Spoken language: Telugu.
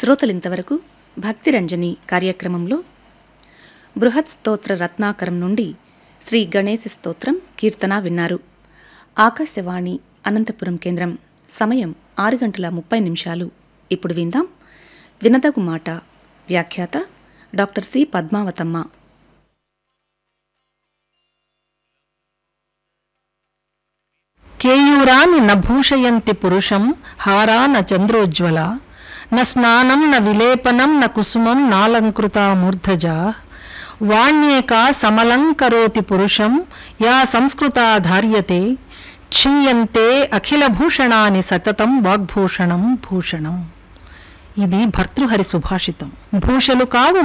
శ్రోతలింతవరకు భక్తిరంజని కార్యక్రమంలో బృహత్ స్తోత్ర రత్నాకరం నుండి శ్రీ గణేశ స్తోత్రం కీర్తన విన్నారు ఆకాశవాణి అనంతపురం కేంద్రం సమయం ఆరు గంటల ముప్పై నిమిషాలు ఇప్పుడు విందాం వినదగు మాట వ్యాఖ్యాత డాక్టర్ సి పద్మావతమ్మ కేయూరాని న భూషయంతి పురుషం హారా న చంద్రోజ్వల న స్నానం న విలేపనం న కుసుమం నాలంకృత మూర్ధజా వాణ్యేకా సమలంకరోతి పురుషం యా సంస్కృతా ధార్యతే క్షీయంతే అఖిలభూషణాని సతతం వాగ్భూషణం భూషణం ఇది భర్తృహరి సుభాషితం భూషలు కావు